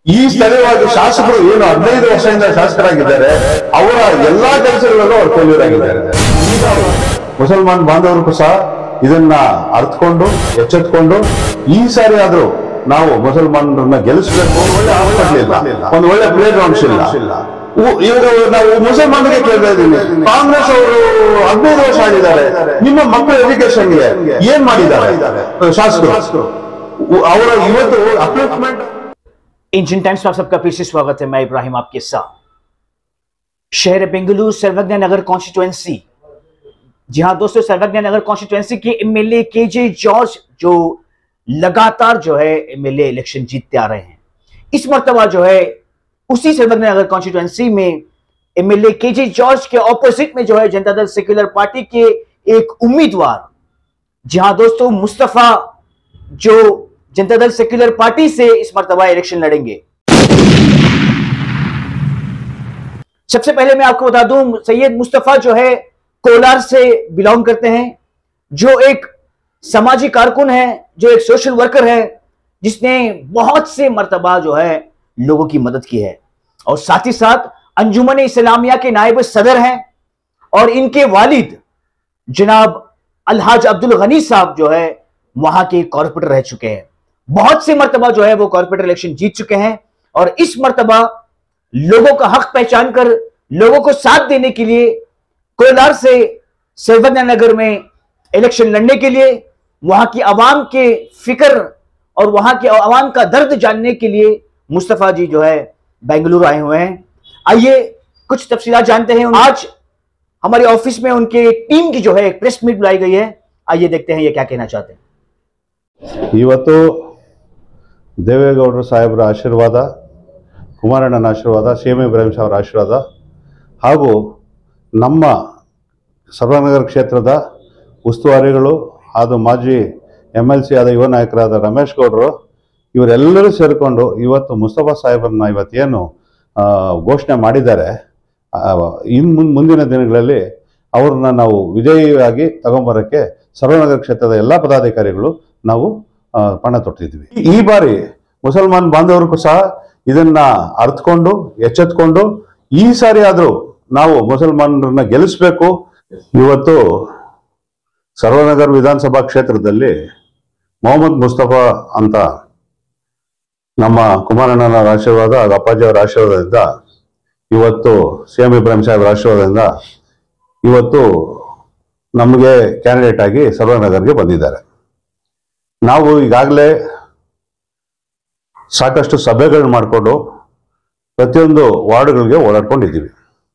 ಈ ಸ್ಥಳೀಯವಾಗಿ ಶಾಸಕರು ಏನು ಹದಿನೈದು ವರ್ಷದಿಂದ ಶಾಸಕರಾಗಿದ್ದಾರೆ ಅವರ ಎಲ್ಲಾ ಕೆಲಸಗಳಲ್ಲೂ ಅವರು ಫೇಲ್ಯೂರ್ ಆಗಿದ್ದಾರೆ ಮುಸಲ್ಮಾನ್ ಬಾಂಧವರು ಸಹ ಇದನ್ನ ಅರ್ಥಕೊಂಡು ಎಚ್ಚೆತ್ಕೊಂಡು ಈ ಸಾರಿ ಆದ್ರೂ ನಾವು ಮುಸಲ್ಮಾನರನ್ನ ಗೆಲ್ಲಿಸಬೇಕು ಒಳ್ಳೆ ಹಾಸ್ಪಿಟಲ್ ಇಲ್ಲ ಒಂದು ಒಳ್ಳೆ ಪ್ಲೇ ಗ್ರೌಂಡ್ಸ್ ಇಲ್ಲ ಉ- ಇವಾಗ ನಾವು ಮುಸಲ್ಮಾನರಿಗೆ ಕೇಳ್ತಾ ಇದ್ದೀವಿ ಕಾಂಗ್ರೆಸ್ ಅವರು ಹದಿನೈದು ವರ್ಷ ಆಗಿದ್ದಾರೆ ನಿಮ್ಮ ಮಕ್ಕಳ ಎಜುಕೇಶನ್ಗೆ ಏನ್ ಮಾಡಿದ್ದಾರೆ ಶಾಸಕರು ಉ- ಅವರ ಇವತ್ತು ಅಪ್ಲಿಫ್ಟ್ಮೆಂಟ್ इंडियन टाइम्स में आप सबका फिर से स्वागत है मैं इब्राहिम आपके साथ शहर बेंगलुरु सर्वज्ञ नगर कॉन्स्टिट्युएंसी जी हाँ दोस्तों सर्वज्ञ नगर कॉन्स्टिट्युएंसी के एमएलए के जे जॉर्ज जो लगातार जो है एमएलए इलेक्शन जीतते आ रहे हैं इस मर्तबा जो है उसी सर्वज्ञ नगर कॉन्स्टिट्युएंसी में एमएलए के जे जॉर्ज के ऑपोजिट में जो है जनता दल सेक्युलर पार्टी के एक उम्मीदवार जी हाँ दोस्तों मुस्तफा जो जनता दल सेक्युलर पार्टी से इस मर्तबा इलेक्शन लड़ेंगे सबसे पहले मैं आपको बता दूं सैयद मुस्तफा जो है कोलार से बिलोंग करते हैं जो एक सामाजिक कारकुन है जो एक सोशल वर्कर है जिसने बहुत से मर्तबा जो है लोगों की मदद की है और साथ ही साथ अंजुमन इस्लामिया के नायब सदर हैं और इनके वालिद जनाब अलहाज अब्दुल गनी साहब जो है वहां के कॉर्पोरेटर रह चुके हैं बहुत से मर्तबा जो है वो कॉर्पोरेटर इलेक्शन जीत चुके हैं और इस मर्तबा लोगों का हक पहचान कर लोगों को साथ देने के लिए कोलार से सर्वज्ञ नगर में इलेक्शन लड़ने के लिए वहां की आवाम के फिक्र और वहां के आवाम का दर्द जानने के लिए मुस्तफा जी जो है बेंगलुरु आए हुए हैं आइए कुछ तफसीलात जानते हैं आज हमारे ऑफिस में उनके टीम की जो है एक प्रेस मीट बुलाई गई है आइए देखते हैं ये क्या कहना चाहते हैं ಇವತ್ತು ದೇವೇಗೌಡರು ಸಾಹೇಬರ ಆಶೀರ್ವಾದ ಕುಮಾರಣ್ಣನ ಆಶೀರ್ವಾದ ಸಿ ಎಂ ಇಬ್ರಾಹಿಂ ಸಾಹೇಬರ ಆಶೀರ್ವಾದ ಹಾಗೂ ನಮ್ಮ ಸರ್ವನಗರ ಕ್ಷೇತ್ರದ ಉಸ್ತುವಾರಿಗಳು ಅದು ಮಾಜಿ ಎಮ್ ಎಲ್ ಸಿ ಆದ ಯುವ ನಾಯಕರಾದ ರಮೇಶ್ ಗೌಡರು ಇವರೆಲ್ಲರೂ ಸೇರಿಕೊಂಡು ಇವತ್ತು ಮುಸ್ತಫಾ ಸಾಹೇಬರನ್ನ ಇವತ್ತೇನು ಆ, ಘೋಷಣೆ ಮಾಡಿದ್ದಾರೆ ಇನ್ನು ಮುನ್ ಮುಂದಿನ ದಿನಗಳಲ್ಲಿ ಅವ್ರನ್ನ ನಾವು ವಿಜಯಿಯಾಗಿ ತಗೊಂಬರೋಕ್ಕೆ ಸರ್ವನಗರ ಕ್ಷೇತ್ರದ ಎಲ್ಲ ಪದಾಧಿಕಾರಿಗಳು ನಾವು ಆ, ಪಣ ತೊಟ್ಟಿದ್ವಿ ಈ ಬಾರಿ ಮುಸಲ್ಮಾನ್ ಬಾಂಧವರಿಗೂ ಸಹ ಇದನ್ನ ಅರ್ಥಕೊಂಡು ಎಚ್ಚೆತ್ಕೊಂಡು ಈ ಸಾರಿ ಆದ್ರೂ ನಾವು ಮುಸಲ್ಮಾನರನ್ನ ಗೆಲ್ಲಿಸ್ಬೇಕು ಇವತ್ತು ಸರ್ವನಗರ್ ವಿಧಾನಸಭಾ ಕ್ಷೇತ್ರದಲ್ಲಿ ಮೊಹಮ್ಮದ್ ಮುಸ್ತಫಾ ಅಂತ ನಮ್ಮ ಕುಮಾರಣ್ಣನ ಆಶೀರ್ವಾದ ಹಾಗೂ ಅಪ್ಪಾಜಿಯವರ ಆಶೀರ್ವಾದದಿಂದ ಇವತ್ತು ಸಿ ಎಂ ಇಬ್ರಾಹಿಂ ಸಾಹೇಬರ ಆಶೀರ್ವಾದದಿಂದ ಇವತ್ತು ನಮಗೆ ಕ್ಯಾಂಡಿಡೇಟ್ ಆಗಿ ಸರ್ವನಗರ್ಗೆ ಬಂದಿದ್ದಾರೆ ನಾವು ಈಗಾಗಲೇ ಸಾಕಷ್ಟು ಸಭೆಗಳು ಮಾಡಿಕೊಂಡು ಪ್ರತಿಯೊಂದು ವಾರ್ಡ್ಗಳಿಗೆ ಓಡಾಡ್ಕೊಂಡಿದ್ದೀವಿ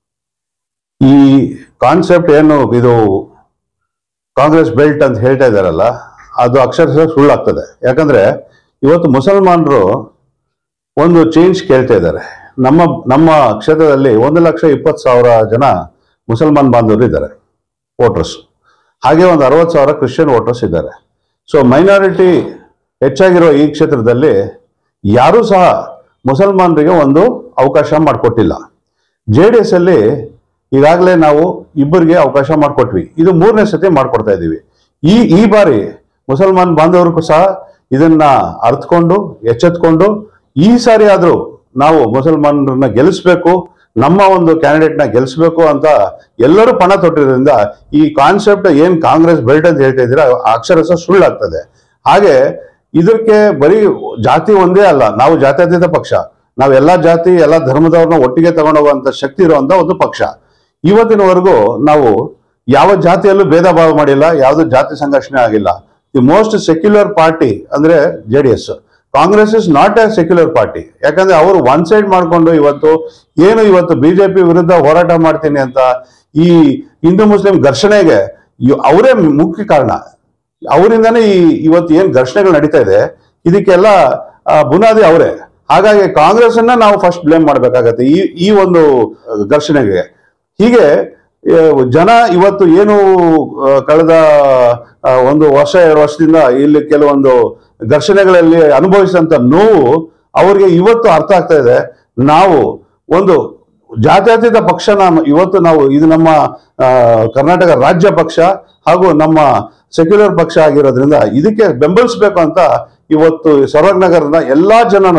ಈ ಕಾನ್ಸೆಪ್ಟ್ ಏನು ಇದು ಕಾಂಗ್ರೆಸ್ ಬೆಲ್ಟ್ ಅಂತ ಹೇಳ್ತಾ ಇದ್ದಾರಲ್ಲ ಅದು ಅಕ್ಷರಶಃ ಸುಳ್ಳಾಗ್ತದೆ ಯಾಕಂದ್ರೆ ಇವತ್ತು ಮುಸಲ್ಮಾನರು ಒಂದು ಚೇಂಜ್ ಕೇಳ್ತಾ ಇದ್ದಾರೆ ನಮ್ಮ ನಮ್ಮ ಕ್ಷೇತ್ರದಲ್ಲಿ ಒಂದು ಲಕ್ಷ ಇಪ್ಪತ್ತು ಸಾವಿರ ಜನ ಮುಸಲ್ಮಾನ್ ಬಾಂಧವರು ಇದ್ದಾರೆ ವೋಟರ್ಸ್ ಹಾಗೆ ಒಂದು ಅರವತ್ತು ಸಾವಿರ ಕ್ರಿಶ್ಚಿಯನ್ ವೋಟರ್ಸ್ ಇದ್ದಾರೆ ಸೊ ಮೈನಾರಿಟಿ ಹೆಚ್ಚಾಗಿರೋ ಈ ಕ್ಷೇತ್ರದಲ್ಲಿ ಯಾರೂ ಸಹ ಮುಸಲ್ಮಾನರಿಗೆ ಒಂದು ಅವಕಾಶ ಮಾಡಿಕೊಟ್ಟಿಲ್ಲ ಜೆ ಡಿ ಎಸ್ ಅಲ್ಲಿ ಈಗಾಗಲೇ ನಾವು ಇಬ್ಬರಿಗೆ ಅವಕಾಶ ಮಾಡಿಕೊಟ್ವಿ ಇದು ಮೂರನೇ ಸತಿ ಮಾಡ್ಕೊಡ್ತಾ ಇದ್ದೀವಿ ಈ ಈ ಬಾರಿ ಮುಸಲ್ಮಾನ್ ಬಾಂಧವರಿಗೂ ಸಹ ಇದನ್ನ ಅರ್ಥಕೊಂಡು ಎಚ್ಚೆತ್ಕೊಂಡು ಈ ಸಾರಿ ಆದ್ರೂ ನಾವು ಮುಸಲ್ಮಾನರನ್ನ ಗೆಲ್ಲಿಸ್ಬೇಕು ನಮ್ಮ ಒಂದು ಕ್ಯಾಂಡಿಡೇಟ್ನ ಗೆಲ್ಲಿಸ್ಬೇಕು ಅಂತ ಎಲ್ಲರೂ ಪಣ ತೊಟ್ಟಿರೋದ್ರಿಂದ ಈ ಕಾನ್ಸೆಪ್ಟ್ ಏನ್ ಕಾಂಗ್ರೆಸ್ ಬೆಲ್ಟ್ ಅಂತ ಹೇಳ್ತಾ ಇದ್ದೀರಾ ಅಕ್ಷರಶಃ ಸುಳ್ಳಾಗ್ತದೆ ಹಾಗೆ ಇದಕ್ಕೆ ಬರೀ ಜಾತಿ ಒಂದೇ ಅಲ್ಲ ನಾವು ಜಾತ್ಯತೀತ ಪಕ್ಷ ನಾವು ಎಲ್ಲಾ ಜಾತಿ ಎಲ್ಲಾ ಧರ್ಮದವ್ರನ್ನ ಒಟ್ಟಿಗೆ ತಗೊಂಡೋಗುವಂತ ಶಕ್ತಿ ಇರುವಂತ ಒಂದು ಪಕ್ಷ ಇವತ್ತಿನವರೆಗೂ ನಾವು ಯಾವ ಜಾತಿಯಲ್ಲೂ ಭೇದ ಭಾವ ಮಾಡಿಲ್ಲ ಯಾವುದು ಜಾತಿ ಸಂಘರ್ಷಣೆ ಆಗಿಲ್ಲ ದಿ ಮೋಸ್ಟ್ ಸೆಕ್ಯುಲರ್ ಪಾರ್ಟಿ ಅಂದ್ರೆ J D S Congress is not a secular party ಯಾಕಂದ್ರೆ ಅವರು ಒನ್ ಸೈಡ್ ಮಾಡ್ಕೊಂಡು ಇವತ್ತು ಏನು ಇವತ್ತು ಬಿಜೆಪಿ ವಿರುದ್ಧ ಹೋರಾಟ ಮಾಡ್ತೀನಿ ಅಂತ ಈ ಹಿಂದೂ ಮುಸ್ಲಿಂ ಘರ್ಷಣೆಗೆ ಇವ್- ಅವರೇ ಮುಖ್ಯ ಕಾರಣ ಅವರಿಂದಾನೇ ಈ ಇವತ್ತು ಏನ್ ಘರ್ಷಣೆಗಳು ನಡೀತಾ ಇದೆ ಇದಕ್ಕೆಲ್ಲ ಆ, ಬುನಾದಿ ಅವರೇ ಹಾಗಾಗಿ ಕಾಂಗ್ರೆಸ್ ಅನ್ನ ನಾವು ಫಸ್ಟ್ ಬ್ಲೇಮ್ ಮಾಡ್ಬೇಕಾಗತ್ತೆ ಈ ಈ ಒಂದು ಘರ್ಷಣೆಗೆ ಹೀಗೆ ಆ, ಜನ ಇವತ್ತು ಏನು ಆ, ಕಳೆದ ಆ, ಒಂದು ವರ್ಷ ಎರಡು ವರ್ಷದಿಂದ ಇಲ್ಲಿ ಕೆಲವೊಂದು ಘರ್ಷಣೆಗಳಲ್ಲಿ ಅನುಭವಿಸಿದಂತ ನೋವು ಅವ್ರಿಗೆ ಇವತ್ತು ಅರ್ಥ ಆಗ್ತಾ ಇದೆ ನಾವು ಒಂದು ಜಾತ್ಯತೀತ ಪಕ್ಷನ ಇವತ್ತು ನಾವು ಇದು ನಮ್ಮ ಆ, ಕರ್ನಾಟಕ ರಾಜ್ಯ ಪಕ್ಷ ಹಾಗೂ ನಮ್ಮ ಸೆಕ್ಯುಲರ್ ಪಕ್ಷ ಆಗಿರೋದ್ರಿಂದ ಇದಕ್ಕೆ ಬೆಂಬಲಿಸಬೇಕು ಅಂತ ಇವತ್ತು ಸರ್ವಜ್ಞನಗರದ ಎಲ್ಲಾ ಜನನು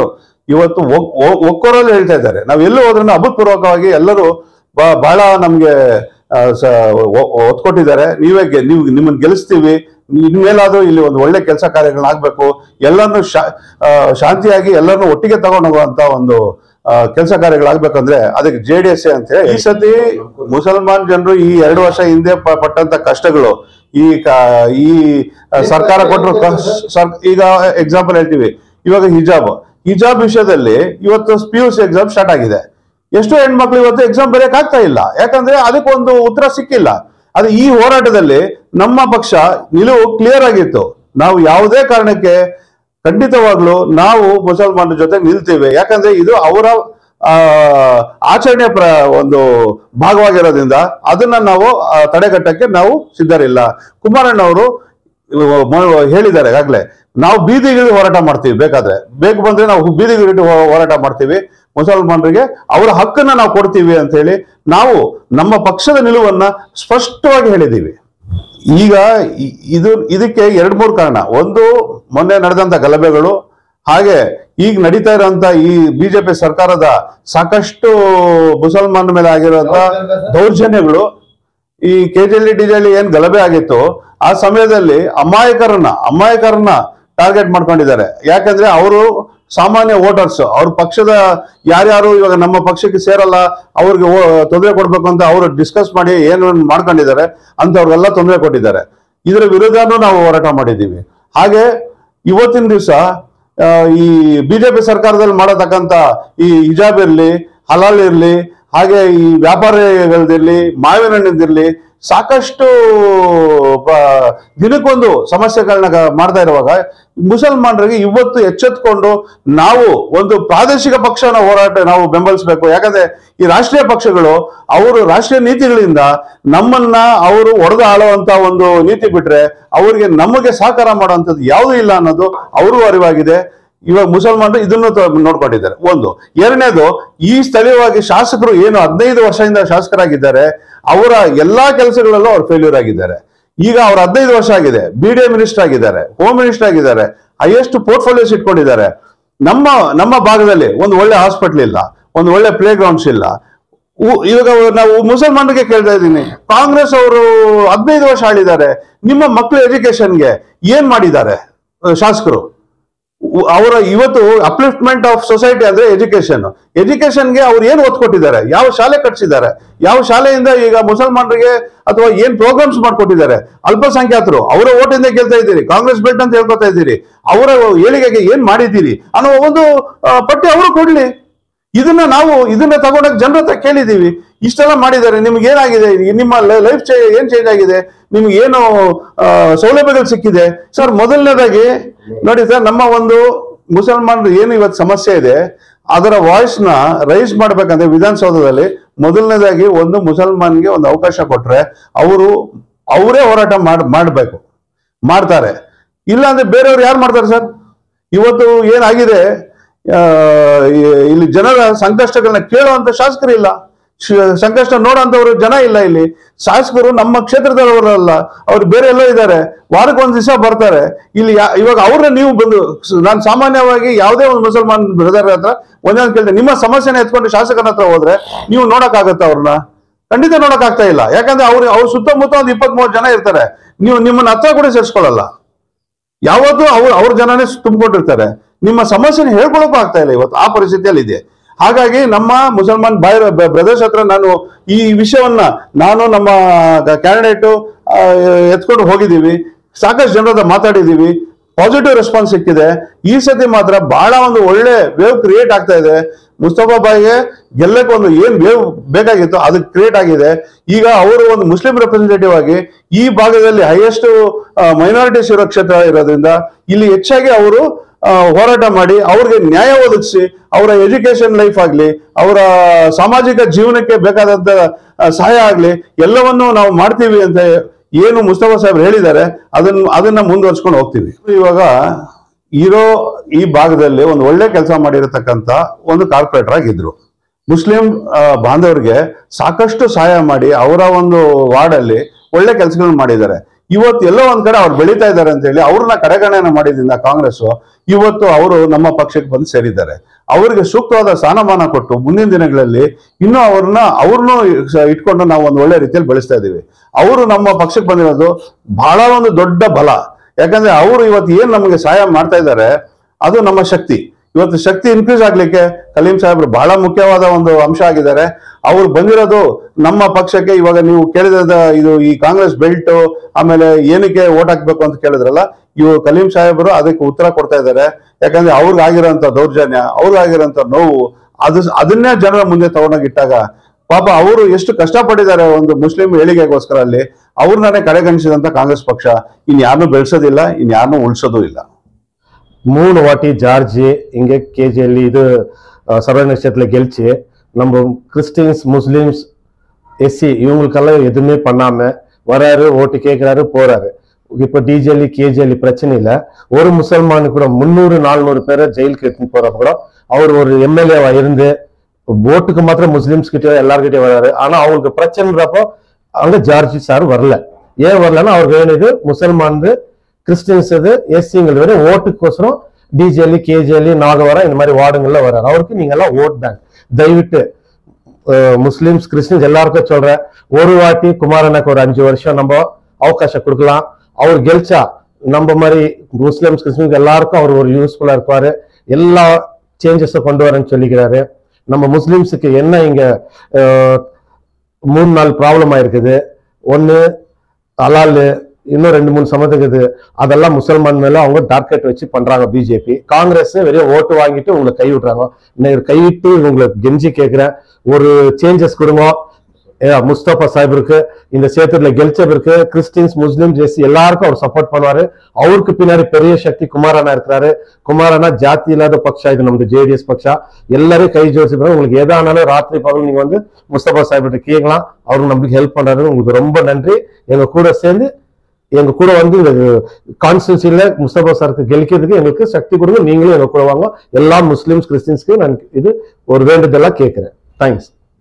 ಇವತ್ತು ಒಕ್- ಒ- ಒಕ್ಕೊರಲು ಹೇಳ್ತಾ ಇದ್ದಾರೆ ನಾವ್ ಎಲ್ಲೂ ಹೋದ್ರೂ ಅಭೂತಪೂರ್ವಕವಾಗಿ ಎಲ್ಲರೂ ಬ- ಬಹಳ ನಮ್ಗೆ ಆ, ಸ- ಒ- ಒತ್ತು ಕೊಟ್ಟಿದ್ದಾರೆ ನೀವೇ ಗೆ- ನೀವು ನಿಮ್ಮನ್ನ ಗೆಲ್ಲಿಸ್ತೀವಿ ಇನ್ಮೇಲಾದ್ರೂ ಇಲ್ಲಿ ಒಂದು ಒಳ್ಳೆ ಕೆಲಸ ಕಾರ್ಯಗಳನ್ನ ಆಗ್ಬೇಕು ಎಲ್ಲರನ್ನು ಶಾ- ಆ, ಶಾಂತಿಯಾಗಿ ಎಲ್ಲರನ್ನು ಒಟ್ಟಿಗೆ ತಗೊಂಡು ಹೋಗುವಂತ ಒಂದು ಕೆಲಸ ಕಾರ್ಯಗಳಾಗ್ಬೇಕಂದ್ರೆ ಅದಕ್ಕೆ ಜೆ ಡಿ ಎಸ್ ಅಂತ ಹೇಳಿ ಈ ಸತಿ ಮುಸಲ್ಮಾನ್ ಜನರು ಈ ಎರಡು ವರ್ಷ ಹಿಂದೆ ಪ- ಪಟ್ಟಂತ ಕಷ್ಟಗಳು ಈ ಕ- ಈ ಆ, ಸರ್ಕಾರ ಕೊಟ್ಟರು ಈಗ ಎಕ್ಸಾಂಪಲ್ ಹೇಳ್ತೀವಿ ಇವಾಗ ಹಿಜಾಬ್ ಹಿಜಾಬ್ ವಿಷಯದಲ್ಲಿ ಇವತ್ತು P U C exam start ಆಗಿದೆ ಎಷ್ಟೋ ಹೆಣ್ಮಕ್ಳು ಇವತ್ತು ಎಕ್ಸಾಮ್ ಬರೆಯಕ್ ಆಗ್ತಾ ಇಲ್ಲ ಯಾಕಂದ್ರೆ ಅದಕ್ಕೊಂದು ಉತ್ತರ ಸಿಕ್ಕಿಲ್ಲ ಅದು ಈ ಹೋರಾಟದಲ್ಲಿ ನಮ್ಮ ಪಕ್ಷ ನಿಲುವು ಕ್ಲಿಯರ್ ಆಗಿತ್ತು ನಾವು ಯಾವುದೇ ಕಾರಣಕ್ಕೆ ಖಂಡಿತವಾಗ್ಲೂ ನಾವು ಮುಸಲ್ಮಾನರ ಜೊತೆ ನಿಲ್ತೀವಿ ಯಾಕಂದ್ರೆ ಇದು ಅವರ ಆ, ಆಚರಣೆ ಪ್ರ ಒಂದು ಭಾಗವಾಗಿರೋದ್ರಿಂದ ಅದನ್ನ ನಾವು ಆ, ತಡೆಗಟ್ಟಕ್ಕೆ ನಾವು ಸಿದ್ಧರಿಲ್ಲ ಕುಮಾರಣ್ಣ ಅವರು ಮ- ಹೇಳಿದ್ದಾರೆ ಆಗ್ಲೇ ನಾವು ಬೀದಿಗಿಳಿ ಹೋರಾಟ ಮಾಡ್ತೀವಿ ಬೇಕಾದ್ರೆ ಬೇಕು ಬಂದ್ರೆ ನಾವು ಬೀದಿಗಿಳಿಟ್ಟು ಹೋ- ಹೋರಾಟ ಮಾಡ್ತೀವಿ ಮುಸಲ್ಮಾನರಿಗೆ ಅವರ ಹಕ್ಕನ್ನ ನಾವು ಕೊಡ್ತೀವಿ ಅಂತ ಹೇಳಿ ನಾವು ನಮ್ಮ ಪಕ್ಷದ ನಿಲುವನ್ನ ಸ್ಪಷ್ಟವಾಗಿ ಹೇಳಿದ್ದೀವಿ ಈಗ ಇ- ಇದು ಇದಕ್ಕೆ ಎರಡ್ ಮೂರು ಕಾರಣ ಒಂದು ಮೊನ್ನೆ ನಡೆದಂತ ಗಲಭೆಗಳು ಹಾಗೆ ಈಗ ನಡೀತಾ ಇರುವಂತ ಈ ಬಿಜೆಪಿ ಸರ್ಕಾರದ ಸಾಕಷ್ಟು ಮುಸಲ್ಮಾನ ಮೇಲೆ ಆಗಿರುವಂತ ದೌರ್ಜನ್ಯಗಳು ಈ ಕೆಜೆಲಿ ಡಿಜೆಲಿ ಏನ್ ಗಲಭೆ ಆಗಿತ್ತು ಆ ಸಮಯದಲ್ಲಿ ಅಮಾಯಕರನ್ನ ಅಮಾಯಕರನ್ನ ಟಾರ್ಗೆಟ್ ಮಾಡ್ಕೊಂಡಿದ್ದಾರೆ ಯಾಕಂದ್ರೆ ಅವರು ಸಾಮಾನ್ಯ ವೋಟರ್ಸ್ ಅವ್ರ ಪಕ್ಷದ ಯಾರ್ಯಾರು ಇವಾಗ ನಮ್ಮ ಪಕ್ಷಕ್ಕೆ ಸೇರಲ್ಲ ಅವ್ರಿಗೆ ತೊಂದರೆ ಕೊಡ್ಬೇಕು ಅಂತ ಅವರು ಡಿಸ್ಕಸ್ ಮಾಡಿ ಏನು ಮಾಡ್ಕೊಂಡಿದ್ದಾರೆ ಅಂತವ್ರಿಗೆಲ್ಲ ತೊಂದರೆ ಕೊಟ್ಟಿದ್ದಾರೆ ಇದರ ವಿರುದ್ಧನೂ ನಾವು ಹೋರಾಟ ಮಾಡಿದ್ದೀವಿ ಹಾಗೆ ಇವತ್ತಿನ ದಿವಸ ಈ ಬಿಜೆಪಿ ಸರ್ಕಾರದಲ್ಲಿ ಮಾಡತಕ್ಕಂತ ಈ ಹಿಜಾಬ್ ಇರ್ಲಿ ಹಲಾಲ್ ಇರ್ಲಿ ಹಾಗೆ ಈ ವ್ಯಾಪಾರಿಗಳದಿರ್ಲಿ ಮಾವಿನ ಹಣ್ಣಿದಿರ್ಲಿ ಸಾಕಷ್ಟು ಪ- ದಿನಕ್ಕೊಂದು ಸಮಸ್ಯೆಗಳನ್ನ ಗ- ಮಾಡ್ತಾ ಇರುವಾಗ ಮುಸಲ್ಮಾನರಿಗೆ ಇವತ್ತು ಎಚ್ಚೆತ್ಕೊಂಡು ನಾವು ಒಂದು ಪ್ರಾದೇಶಿಕ ಪಕ್ಷನ ಹೋರಾಟ ನಾವು ಬೆಂಬಲಿಸಬೇಕು ಯಾಕಂದ್ರೆ ಈ ರಾಷ್ಟ್ರೀಯ ಪಕ್ಷಗಳು ಅವರು ರಾಷ್ಟ್ರೀಯ ನೀತಿಗಳಿಂದ ನಮ್ಮನ್ನ ಅವರು ಒಡೆದು ಆಳುವಂತ ಒಂದು ನೀತಿ ಬಿಟ್ರೆ ಅವರಿಗೆ ನಮಗೆ ಸಹಕಾರ ಮಾಡುವಂಥದ್ದು ಯಾವುದೂ ಇಲ್ಲ ಅನ್ನೋದು ಅವರು ಅರಿವಾಗಿದೆ ಇವಾಗ ಮುಸಲ್ಮಾನರು ಇದನ್ನು ತ- ನೋಡ್ಕೊಂಡಿದ್ದಾರೆ ಒಂದು ಎರಡನೇದು ಈ ಸ್ಥಳೀಯವಾಗಿ ಶಾಸಕರು ಏನು ಹದಿನೈದು ವರ್ಷದಿಂದ ಶಾಸಕರಾಗಿದ್ದಾರೆ ಅವರ ಎಲ್ಲಾ ಕೆಲಸಗಳಲ್ಲೂ ಅವ್ರು ಫೇಲ್ಯೂರ್ ಆಗಿದ್ದಾರೆ ಈಗ ಅವ್ರ ಹದಿನೈದು ವರ್ಷ ಆಗಿದೆ ಬಿ ಡಿ ಮಿನಿಸ್ಟರ್ ಆಗಿದ್ದಾರೆ ಹೋಮ್ ಮಿನಿಸ್ಟರ್ ಆಗಿದ್ದಾರೆ ಹೈಯೆಸ್ಟ್ ಪೋರ್ಟ್ಫೋಲಿಯೋಸ್ ಇಟ್ಕೊಂಡಿದ್ದಾರೆ ನಮ್ಮ ನಮ್ಮ ಭಾಗದಲ್ಲಿ ಒಂದು ಒಳ್ಳೆ ಹಾಸ್ಪಿಟಲ್ ಇಲ್ಲ ಒಂದು ಒಳ್ಳೆ ಪ್ಲೇ ಗ್ರೌಂಡ್ಸ್ ಇಲ್ಲ ಉ- ಇವಾಗ ನಾವು ಮುಸಲ್ಮಾನರಿಗೆ ಕೇಳ್ತಾ ಇದ್ದೀನಿ ಕಾಂಗ್ರೆಸ್ ಅವರು ಹದಿನೈದು ವರ್ಷ ಆಳಿದ್ದಾರೆ ನಿಮ್ಮ ಮಕ್ಕಳ ಎಜುಕೇಶನ್ಗೆ ಏನ್ ಮಾಡಿದ್ದಾರೆ ಅಹ್, ಶಾಸಕರು ಉ- ಅವರ ಇವತ್ತು ಅಪ್ಲಿಫ್ಟ್ಮೆಂಟ್ ಆಫ್ ಸೊಸೈಟಿ ಅಂದ್ರೆ ಎಜುಕೇಶನ್ ಎಜುಕೇಶನ್ಗೆ ಅವ್ರು ಏನು ಒತ್ತು ಕೊಟ್ಟಿದ್ದಾರೆ ಯಾವ ಶಾಲೆ ಕಟ್ಸಿದ್ದಾರೆ ಯಾವ ಶಾಲೆಯಿಂದ ಈಗ ಮುಸಲ್ಮಾನರಿಗೆ ಅಥವಾ ಏನ್ ಪ್ರೋಗ್ರಾಮ್ಸ್ ಮಾಡ್ಕೊಟ್ಟಿದ್ದಾರೆ ಅಲ್ಪಸಂಖ್ಯಾತರು ಅವರ ಓಟಿಂದ ಗೆಲ್ತಾ ಇದ್ದೀರಿ ಕಾಂಗ್ರೆಸ್ ಬೆಲ್ಟ್ ಅಂತ ಹೇಳ್ಕೊತಾ ಇದ್ದೀರಿ ಅವರ ಏಳಿಗೆಗೆ ಏನ್ ಮಾಡಿದ್ದೀರಿ ಅನ್ನೋ ಒಂದು ಆ, ಪಟ್ಟಿ ಅವರು ಕೊಡ್ಲಿ ಇದನ್ನ ನಾವು ಇದನ್ನ ತಗೊಂಡಾಗ ಜನರ ಹತ್ರ ಕೇಳಿದೀವಿ ಇಷ್ಟೆಲ್ಲ ಮಾಡಿದ್ದಾರೆ ನಿಮ್ಗೆ ಏನಾಗಿದೆ ನಿಮ್ಮ ಲೈಫ್ ಏನ್ ಚೇಂಜ್ ಆಗಿದೆ ನಿಮ್ಗೆ ಏನು ಆ, ಸೌಲಭ್ಯಗಳು ಸಿಕ್ಕಿದೆ ಸರ್ ಮೊದಲನೇದಾಗಿ ನೋಡಿ ಸರ್ ನಮ್ಮ ಒಂದು ಮುಸಲ್ಮಾನರು ಏನು ಇವತ್ತು ಸಮಸ್ಯೆ ಇದೆ ಅದರ ವಾಯ್ಸ್ ನ ರೈಸ್ ಮಾಡ್ಬೇಕಂದ್ರೆ ವಿಧಾನಸೌಧದಲ್ಲಿ ಮೊದಲನೇದಾಗಿ ಒಂದು ಮುಸಲ್ಮಾನ್ಗೆ ಒಂದು ಅವಕಾಶ ಕೊಟ್ರೆ ಅವರು ಅವರೇ ಹೋರಾಟ ಮಾಡ್ ಮಾಡ್ಬೇಕು ಮಾಡ್ತಾರೆ ಇಲ್ಲ ಅಂದ್ರೆ ಬೇರೆಯವ್ರು ಯಾರು ಮಾಡ್ತಾರೆ ಸರ್ ಇವತ್ತು ಏನಾಗಿದೆ ಆ, ಈ- ಇಲ್ಲಿ ಜನರ ಸಂಕಷ್ಟಗಳನ್ನ ಕೇಳುವಂತ ಶಾಸಕರಿಲ್ಲ ಶ- ಸಂಕಷ್ಟ ನೋಡುವಂತವ್ರು ಜನ ಇಲ್ಲ ಇಲ್ಲಿ ಶಾಸಕರು ನಮ್ಮ ಕ್ಷೇತ್ರದವರಲ್ಲ ಅವ್ರು ಬೇರೆ ಎಲ್ಲೋ ಇದ್ದಾರೆ ವಾರಕ್ಕೆ ಒಂದ್ ದಿವಸ ಬರ್ತಾರೆ ಇಲ್ಲಿ ಯಾ- ಇವಾಗ ಅವ್ರನ್ನ ನೀವು ಬಂದು ನಾನು ಸಾಮಾನ್ಯವಾಗಿ ಯಾವುದೇ ಒಂದು ಮುಸಲ್ಮಾನ್ ಬ್ರದರ್ ಹತ್ರ ಒಂದೊಂದು ಕೇಳ್ತೇನೆ ನಿಮ್ಮ ಸಮಸ್ಯೆನ ಎತ್ಕೊಂಡು ಶಾಸಕರ ಹತ್ರ ಹೋದ್ರೆ ನೀವು ನೋಡಕ್ಕಾಗತ್ತ ಅವ್ರನ್ನ ಖಂಡಿತ ನೋಡಕ್ ಆಗ್ತಾ ಇಲ್ಲ ಯಾಕಂದ್ರೆ ಅವ್ರು ಅವ್ರ ಸುತ್ತಮುತ್ತ ಒಂದು ಇಪ್ಪತ್ತ್ ಮೂವತ್ತು ಜನ ಇರ್ತಾರೆ ನೀವು ನಿಮ್ಮನ್ನ ಹತ್ರ ಕೂಡ ಸೇರಿಸ್ಕೊಳ್ಳಲ್ಲ ಯಾವತ್ತೂ ಅವ್ರು ಅವ್ರ ಜನನೇ ತುಂಬಿಕೊಂಡಿರ್ತಾರೆ ನಿಮ್ಮ ಸಮಸ್ಯೆನ ಹೇಳ್ಕೊಳಕ್ಕೂ ಆಗ್ತಾ ಇಲ್ಲ ಇವತ್ತು ಆ ಪರಿಸ್ಥಿತಿಯಲ್ಲಿ ಇದೆ ಹಾಗಾಗಿ ನಮ್ಮ ಮುಸಲ್ಮಾನ್ ಬಾಯ್ ಬ್ರದರ್ಸ್ ಹತ್ರ ನಾನು ಈ ವಿಷಯವನ್ನ ನಾನು ನಮ್ಮ ಕ್ಯಾಂಡಿಡೇಟ್ ಎತ್ಕೊಂಡು ಹೋಗಿದ್ದೀವಿ ಸಾಕಷ್ಟು ಜನರ ಹತ್ರ ಮಾತಾಡಿದೀವಿ ಪಾಸಿಟಿವ್ ರೆಸ್ಪಾನ್ಸ್ ಸಿಕ್ಕಿದೆ ಈ ಸತಿ ಮಾತ್ರ ಬಹಳ ಒಂದು ಒಳ್ಳೆ ವೇವ್ ಕ್ರಿಯೇಟ್ ಆಗ್ತಾ ಇದೆ ಮುಸ್ತಫಾ ಬಾಯಿಗೆ ಗೆಲ್ಲಕ್ಕೆ ಒಂದು ಏನ್ ವೇವ್ ಬೇಕಾಗಿತ್ತು ಅದು ಕ್ರಿಯೇಟ್ ಆಗಿದೆ ಈಗ ಅವರು ಒಂದು ಮುಸ್ಲಿಂ ರೆಪ್ರೆಸೆಂಟೇಟಿವ್ ಆಗಿ ಈ ಭಾಗದಲ್ಲಿ ಹೈಯೆಸ್ಟ್ ಮೈನಾರಿಟೀಸ್ ಇರೋ ಕ್ಷೇತ್ರ ಇರೋದ್ರಿಂದ ಇಲ್ಲಿ ಹೆಚ್ಚಾಗಿ ಅವರು ಆ, ಹೋರಾಟ ಮಾಡಿ ಅವ್ರಿಗೆ ನ್ಯಾಯ ಒದಗಿಸಿ ಅವರ ಎಜುಕೇಶನ್ ಲೈಫ್ ಆಗ್ಲಿ ಅವರ ಸಾಮಾಜಿಕ ಜೀವನಕ್ಕೆ ಬೇಕಾದಂತ ಆ, ಸಹಾಯ ಆಗ್ಲಿ ಎಲ್ಲವನ್ನೂ ನಾವು ಮಾಡ್ತೀವಿ ಅಂತ ಏನು ಮುಸ್ತಫಾ ಸಾಹೇಬ್ ಹೇಳಿದ್ದಾರೆ ಅದನ್ನ ಅದನ್ನ ಮುಂದುವರ್ಸ್ಕೊಂಡು ಹೋಗ್ತೀವಿ ಇವಾಗ ಇರೋ ಈ ಭಾಗದಲ್ಲಿ ಒಂದು ಒಳ್ಳೆ ಕೆಲಸ ಮಾಡಿರತಕ್ಕಂತ ಒಂದು ಕಾರ್ಪೊರೇಟರ್ ಆಗಿದ್ರು ಮುಸ್ಲಿಂ ಆ, ಬಾಂಧವರಿಗೆ ಸಾಕಷ್ಟು ಸಹಾಯ ಮಾಡಿ ಅವರ ಒಂದು ವಾರ್ಡಲ್ಲಿ ಒಳ್ಳೆ ಕೆಲಸಗಳನ್ನ ಮಾಡಿದ್ದಾರೆ ಇವತ್ತು ಎಲ್ಲೋ ಒಂದ್ ಕಡೆ ಅವ್ರು ಬೆಳೀತಾ ಇದ್ದಾರೆ ಅಂತ ಹೇಳಿ ಅವ್ರನ್ನ ಕಡೆಗಣನೆ ಮಾಡಿದ್ರಿಂದ ಕಾಂಗ್ರೆಸ್ ಇವತ್ತು ಅವರು ನಮ್ಮ ಪಕ್ಷಕ್ಕೆ ಬಂದು ಸೇರಿದ್ದಾರೆ ಅವರಿಗೆ ಸೂಕ್ತವಾದ ಸ್ಥಾನಮಾನ ಕೊಟ್ಟು ಮುಂದಿನ ದಿನಗಳಲ್ಲಿ ಇನ್ನೂ ಅವ್ರನ್ನ ಅವ್ರನ್ನೂ ಇಟ್ಕೊಂಡು ನಾವು ಒಂದು ಒಳ್ಳೆ ರೀತಿಯಲ್ಲಿ ಬೆಳೆಸ್ತಾ ಇದೀವಿ ಅವರು ನಮ್ಮ ಪಕ್ಷಕ್ಕೆ ಬಂದಿರೋದು ಬಹಳ ಒಂದು ದೊಡ್ಡ ಬಲ ಯಾಕಂದ್ರೆ ಅವರು ಇವತ್ತು ಏನ್ ನಮಗೆ ಸಹಾಯ ಮಾಡ್ತಾ ಇದ್ದಾರೆ ಅದು ನಮ್ಮ ಶಕ್ತಿ ಇವತ್ತು ಶಕ್ತಿ ಇನ್ಕ್ರೀಸ್ ಆಗ್ಲಿಕ್ಕೆ ಕಲೀಂ ಸಾಹೇಬ್ರು ಬಹಳ ಮುಖ್ಯವಾದ ಒಂದು ಅಂಶ ಆಗಿದ್ದಾರೆ ಅವ್ರು ಬಂದಿರೋದು ನಮ್ಮ ಪಕ್ಷಕ್ಕೆ ಇವಾಗ ನೀವು ಕೇಳಿದ ಇದು ಈ ಕಾಂಗ್ರೆಸ್ ಬೆಲ್ಟ್ ಆಮೇಲೆ ಏನಕ್ಕೆ ಓಟ್ ಹಾಕ್ಬೇಕು ಅಂತ ಕೇಳಿದ್ರಲ್ಲ ಇವು ಕಲೀಂ ಸಾಹೇಬರು ಅದಕ್ಕೆ ಉತ್ತರ ಕೊಡ್ತಾ ಇದ್ದಾರೆ ಯಾಕಂದ್ರೆ ಅವ್ರಿಗಾಗಿರೋಂಥ ದೌರ್ಜನ್ಯ ಅವ್ರಿಗಾಗಿರೋಂಥ ನೋವು ಅದು ಅದನ್ನೇ ಜನರ ಮುಂದೆ ತಗೊಂಡೋಗಿಟ್ಟಾಗ ಪಾಪ ಅವರು ಎಷ್ಟು ಕಷ್ಟಪಟ್ಟಿದ್ದಾರೆ ಒಂದು ಮುಸ್ಲಿಂ ಏಳಿಗೆಗೋಸ್ಕರ ಅಲ್ಲಿ ಅವ್ರನ್ನೇ ಕಡೆಗಣಿಸಿದಂತ ಕಾಂಗ್ರೆಸ್ ಪಕ್ಷ ಇನ್ಯಾರನ್ನೂ ಬೆಳೆಸೋದಿಲ್ಲ ಇನ್ಯಾರನ್ನೂ ಉಳಿಸೋದು ಇಲ್ಲ மூணு வாட்டி ஜார்ஜ் இங்க கேஜிஎல் இது சரவண நட்சத்திரத்துல கெலிச்சு நம்ம கிறிஸ்டின்ஸ் முஸ்லிம்ஸ் எஸ்சி இவங்களுக்கெல்லாம் எதுவுமே பண்ணாம வராரு ஓட்டு கேட்கிறாரு போறாரு இப்போ டிஜிஎல்இ கேஜிஎல்இ பிரச்சனை இல்ல ஒரு முசல்மானு கூட முந்நூறு நானூறு பேரை ஜெயிலுக்கு எடுத்துன்னு போறப்ப கூட அவர் ஒரு எம்எல்ஏவா இருந்து ஓட்டுக்கு மாத்திரம் முஸ்லிம்ஸ் கிட்ட எல்லார்கிட்டயும் வராரு ஆனா அவங்களுக்கு பிரச்சனைன்றப்போ அங்க ஜார்ஜ் சார் வரல ஏன் வரலன்னா அவருக்கு வேண்டியது முசல்மான் கிறிஸ்டின்ஸ் இது எஸ்சிங்கள் வேற ஓட்டுக்கோசரம் டிஜேலி கேஜேலி நாகவரம் இந்த மாதிரி வார்டுங்கள்ல வர்றாரு அவருக்கு நீங்க எல்லாம் ஓட் பேங்க் தயவிட்டு அஹ், முஸ்லிம்ஸ் கிறிஸ்டின்ஸ் எல்லாருக்கும் சொல்றேன் ஒரு வாட்டி குமாரனுக்கு ஒரு அஞ்சு வருஷம் நம்ம அவகாசம் கொடுக்கலாம் அவர் கெலிச்சா நம்ம மாதிரி முஸ்லிம்ஸ் கிறிஸ்டின்ஸ் எல்லாருக்கும் அவர் ஒரு யூஸ்ஃபுல்லா இருப்பாரு எல்லா சேஞ்சஸும் கொண்டு வரேன்னு சொல்லிக்கிறாரு நம்ம முஸ்லிம்ஸுக்கு என்ன இங்க அஹ், மூணு நாள் ப்ராப்ளம் ஆயிருக்குது ஒன்று அலாலு இன்னும் ரெண்டு மூணு சமத்துக்குது அதெல்லாம் முசல்மான் மேல அவங்க டார்கெட் வச்சு பண்றாங்க பிஜேபி காங்கிரஸ் வெறும் ஓட்டு வாங்கிட்டு உங்களை கை விடுறாங்க இன்னைக்கு கைவிட்டு உங்களுக்கு கெஞ்சி கேட்கிறேன் ஒரு சேஞ்சஸ் கொடுங்க ஏ, முஸ்தபா சாஹிபிற்கு இந்த சேத்துல கெல்ச்சபிற்கு கிறிஸ்டின்ஸ் முஸ்லிம்ஸ் எஸ்சி எல்லாருக்கும் அவர் சப்போர்ட் பண்ணுவாரு அவருக்கு பின்னாடி பெரிய சக்தி குமாரண்ணா இருக்கிறாரு குமாரண்ணா ஜாதி இல்லாத பக்ஷா இது நமது ஜேடிஎஸ் பக்ஷா எல்லாரையும் கை ஜோடிச்சு உங்களுக்கு எதானாலும் ராத்திரி பகல் நீங்க வந்து முஸ்தபா சாஹிப்கிட்ட கேட்கலாம் அவருக்கு நம்மளுக்கு ஹெல்ப் பண்றாரு உங்களுக்கு ரொம்ப நன்றி எங்க கூட சேர்ந்து எங்க கூட வந்து இந்த கான்ஸ்டன்சில முஸ்தபா சாருக்கு கெலிக்கிறதுக்கு எங்களுக்கு சக்தி கொடுங்க நீங்களும் எங்க கூட வாங்க எல்லா முஸ்லிம்ஸ் கிறிஸ்டின்ஸ்க்கு நான் இது ஒரு வேண்டுதலா கேட்கிறேன் தேங்க்ஸ்